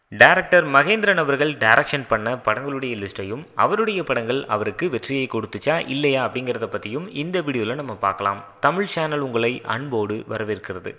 director Mahendran அவர்கள் direction பண்ண படங்களுடைய லிஸ்ட்டையும் அவருடைய படங்கள் அவருக்கு வெற்றியை கொடுத்துச்சா இல்லையா அப்படிங்கிறத பற்றியும் இந்த வீடியோவில் நம்ம பார்க்கலாம் தமிழ் சேனல் உங்களை அன்போடு வரவேற்கிறது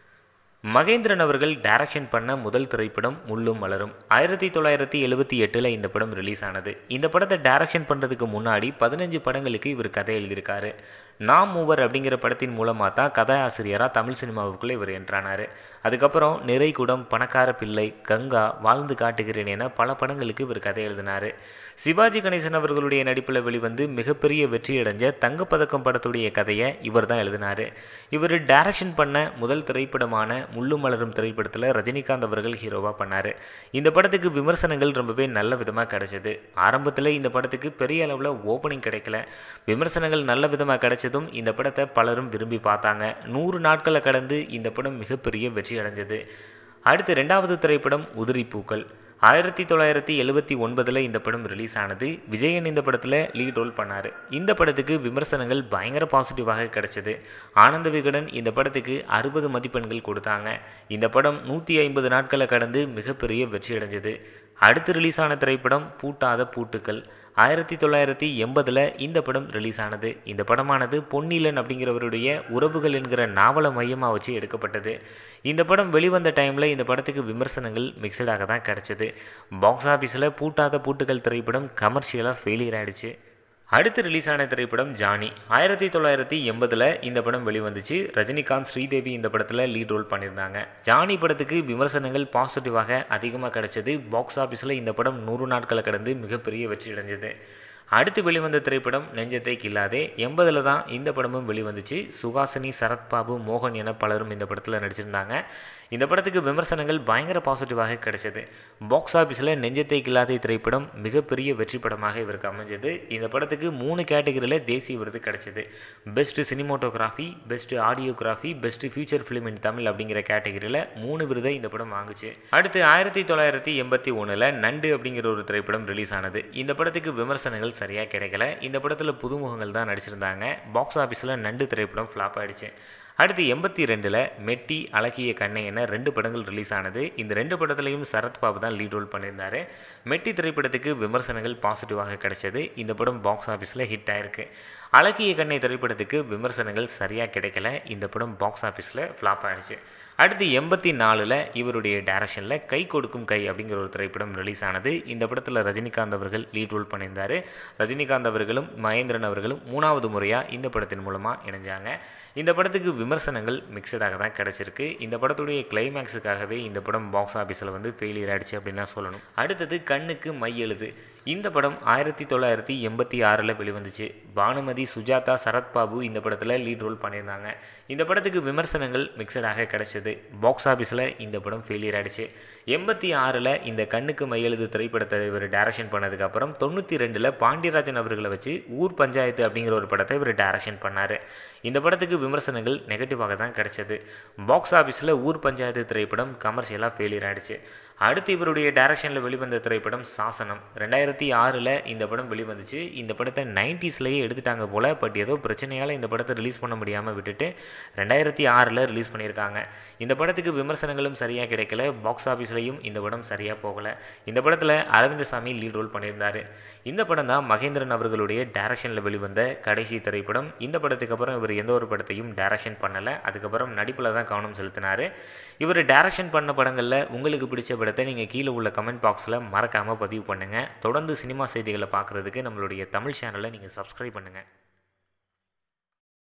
மகேந்திரன் அவர்கள் டைரக்ஷன் பண்ண முதல் திரைப்படம் முள்ளும் மலரும் ஆயிரத்தி தொள்ளாயிரத்தி எழுபத்தி எட்டில் இந்த படம் ரிலீஸ் ஆனது இந்த படத்தை டைரக்ஷன் பண்ணுறதுக்கு முன்னாடி பதினஞ்சு படங்களுக்கு இவர் கதை எழுதியிருக்காரு நாம் மூவர் அப்படிங்கிற படத்தின் மூலமாக தான் கதாசிரியராக தமிழ் சினிமாவுக்குள்ளே இவர் என்றானார் அதுக்கப்புறம் நிறைகுடம் பணக்கார பிள்ளை கங்கா வாழ்ந்து காட்டுகிறேன் என பல படங்களுக்கு இவர் கதை எழுதினார் சிவாஜி கணேசன் அவர்களுடைய நடிப்பில் வெளிவந்து மிகப்பெரிய வெற்றியடைஞ்ச தங்கப்பதக்கம் படத்துடைய கதையை இவர் தான் எழுதினார் இவர் டைரக்ஷன் பண்ண முதல் திரைப்படமான முள்ளு மலரும் திரைப்படத்தில் ரஜினிகாந்த் அவர்கள் ஹீரோவாக பண்ணார் இந்த படத்துக்கு விமர்சனங்கள் ரொம்பவே நல்ல விதமாக கிடைச்சது ஆரம்பத்தில் இந்த படத்துக்கு பெரிய அளவில் ஓப்பனிங் கிடைக்கல விமர்சனங்கள் நல்ல விதமாக கிடைச்சதும் இந்த படத்தை பலரும் விரும்பி பார்த்தாங்க நூறு நாட்களை கடந்து இந்த படம் மிகப்பெரிய வெற்றி அடைஞ்சது அடுத்து ரெண்டாவது திரைப்படம் உதிரி பூக்கள் ஆயிரத்தி தொள்ளாயிரத்தி எழுபத்தி ஒன்பதில் இந்த படம் ரிலீஸ் ஆனது விஜயன் இந்த படத்தில் லீட் ரோல் பண்ணார் இந்த படத்துக்கு விமர்சனங்கள் பயங்கர பாசிட்டிவாக கிடைச்சது ஆனந்த விகடன் இந்த படத்துக்கு அறுபது மதிப்பெண்கள் கொடுத்தாங்க இந்த படம் நூற்றி ஐம்பது நாட்களை கடந்து மிகப்பெரிய வெற்றி அடைஞ்சது அடுத்து ரிலீஸ் ஆன திரைப்படம் பூட்டாத பூட்டுக்கள் ஆயிரத்தி தொள்ளாயிரத்தி எண்பதில் இந்த படம் ரிலீஸ் ஆனது இந்த படமானது பொன்னிலன் அப்படிங்கிறவருடைய உறவுகள் என்கிற நாவலை மையமாக வச்சு எடுக்கப்பட்டது இந்த படம் வெளிவந்த டைமில் இந்த படத்துக்கு விமர்சனங்கள் மிக்சடாக தான் கிடச்சிது பாக்ஸ் ஆஃபீஸில் பூட்டாத பூட்டுக்கள் திரைப்படம் கமர்ஷியலாக ஃபெயிலியர் ஆகிடுச்சு அடுத்து ரிலீஸ் ஆன திரைப்படம் ஜானி ஆயிரத்தி தொள்ளாயிரத்தி எண்பதில் இந்த படம் வெளிவந்துச்சு ரஜினிகாந்த் ஸ்ரீதேவி இந்த படத்தில் லீட் ரோல் பண்ணியிருந்தாங்க ஜானி படத்துக்கு விமர்சனங்கள் பாசிட்டிவாக அதிகமாக கிடைச்சது பாக்ஸ் ஆஃபீஸில் இந்த படம் நூறு நாட்களை கடந்து மிகப்பெரிய வெற்றி அடைஞ்சது அடுத்து வெளிவந்த திரைப்படம் நெஞ்சத்தை கில்லாதே எண்பதில் தான் இந்த படமும் வெளிவந்துச்சு சுகாசினி சரத்பாபு மோகன் என பலரும் இந்த படத்தில் நடிச்சிருந்தாங்க இந்த படத்துக்கு விமர்சனங்கள் பயங்கர பாசிட்டிவாக கிடைச்சது பாக்ஸ் ஆஃபீஸில் நெஞ்சத்தை கில்லாதே திரைப்படம் மிகப்பெரிய வெற்றி படமாக இவருக்கு அமைஞ்சது இந்த படத்துக்கு மூணு கேட்டகரியில் தேசிய விருது கிடைச்சது best cinematography best audiography best feature film in Tamil அப்படிங்கிற கேட்டகரியில் மூணு விருதை இந்த படம் வாங்குச்சு அடுத்து ஆயிரத்தி தொள்ளாயிரத்தி எண்பத்தி ஒன்றில் நண்டு அப்படிங்கிற ஒரு திரைப்படம் ரிலீஸ் ஆனது இந்த படத்துக்கு விமர்சனங்கள் சரியாக கிடைக்கல இந்த படத்தில் புதுமுகங்கள் தான் நடிச்சிருந்தாங்க பாக்ஸ் ஆஃபீஸில் நண்டு திரைப்படம் ஃப்ளாப் ஆயிடுச்சு அடுத்து எண்பத்தி ரெண்டில் மெட்டி அழகிய கண்ணை என ரெண்டு படங்கள் ரிலீஸ் ஆனது இந்த ரெண்டு படத்துலையும் சரத்பாபு தான் லீட் ரோல் பண்ணியிருந்தார் மெட்டி திரைப்படத்துக்கு விமர்சனங்கள் பாசிட்டிவாக கிடைச்சது இந்த படம் பாக்ஸ் ஆஃபீஸில் ஹிட் ஆயிருக்கு அழகிய கண்ணை திரைப்படத்துக்கு விமர்சனங்கள் சரியாக கிடைக்கல இந்த படம் பாக்ஸ் ஆஃபீஸில் ஃப்ளாப் ஆயிடுச்சு அடுத்து எண்பத்தி நாலில் இவருடைய டைரக்ஷனில் கை கொடுக்கும் கை அப்படிங்கிற ஒரு திரைப்படம் ரிலீஸ் ஆனது இந்த படத்தில் ரஜினிகாந்த் அவர்கள் லீட் ரோல் பண்ணியிருந்தார் ரஜினிகாந்த் அவர்களும் மகேந்திரன் அவர்களும் மூணாவது முறையாக இந்த படத்தின் மூலமாக இணைஞ்சாங்க இந்த படத்துக்கு விமர்சனங்கள் மிக்சடாக தான் கிடச்சிருக்கு இந்த படத்துடைய கிளைமேக்ஸுக்காகவே இந்த படம் பாக்ஸ் ஆஃபீஸில் வந்து ஃபெயிலியர் ஆகிடுச்சு அப்படின்னு தான் சொல்லணும் அடுத்தது கண்ணுக்கு மை எழுது இந்த படம் ஆயிரத்தி தொள்ளாயிரத்தி எண்பத்தி ஆறில் வெளிவந்துச்சு பானுமதி சுஜாதா சரத்பாபு இந்த படத்தில் லீட் ரோல் பண்ணியிருந்தாங்க இந்த படத்துக்கு விமர்சனங்கள் மிக்சடாக கிடைச்சது பாக்ஸ் ஆஃபீஸில் இந்த படம் ஃபெயிலியர் ஆகிடுச்சு எண்பத்தி ஆறில் இந்த கண்ணுக்கு மையெழுது திரைப்படத்தை இவர் டைரக்ஷன் பண்ணதுக்கப்புறம் தொண்ணூற்றி ரெண்டில் பாண்டியராஜன் அவர்களை வச்சு ஊர் பஞ்சாயத்து அப்படிங்கிற ஒரு படத்தை இவர் டைரக்ஷன் பண்ணார் இந்த படத்துக்கு விமர்சனங்கள் நெகட்டிவாக தான் கிடைச்சது பாக்ஸ் ஆஃபீஸில் ஊர் பஞ்சாயத்து திரைப்படம் கமர்ஷியலாக ஃபெயிலியர் ஆகிடுச்சு அடுத்து இவருடைய டைரக்ஷனில் வெளிவந்த திரைப்படம் சாசனம் ரெண்டாயிரத்தி ஆறில் இந்த படம் வெளிவந்துச்சு இந்த படத்தை நைன்டிஸ்லேயே எடுத்துட்டாங்க போல் பட் ஏதோ பிரச்சனையால் இந்த படத்தை ரிலீஸ் பண்ண முடியாமல் விட்டுட்டு ரெண்டாயிரத்தி ஆறில் ரிலீஸ் பண்ணியிருக்காங்க இந்த படத்துக்கு விமர்சனங்களும் சரியாக கிடைக்கல பாக்ஸ் ஆஃபீஸ்லேயும் இந்த படம் சரியாக போகலை இந்த படத்தில் அரவிந்தசாமி லீட் ரோல் பண்ணியிருந்தார் இந்த படம் தான் மகேந்திரன் அவர்களுடைய டைரக்ஷனில் வெளிவந்த கடைசி திரைப்படம் இந்த படத்துக்கு அப்புறம் இவர் எந்த ஒரு படத்தையும் டைரக்ஷன் பண்ணலை அதுக்கப்புறம் நடிப்பில் தான் கவனம் செலுத்தினார் இவர் டைரக்ஷன் பண்ண படங்களில் உங்களுக்கு பிடிச்ச படத்தை நீங்கள் கீழே உள்ள கமெண்ட் பாக்ஸில் மறக்காமல் பதிவு பண்ணுங்கள் தொடர்ந்து சினிமா செய்திகளை பார்க்குறதுக்கு நம்மளுடைய தமிழ் சேனலை நீங்கள் சப்ஸ்கிரைப் பண்ணுங்கள்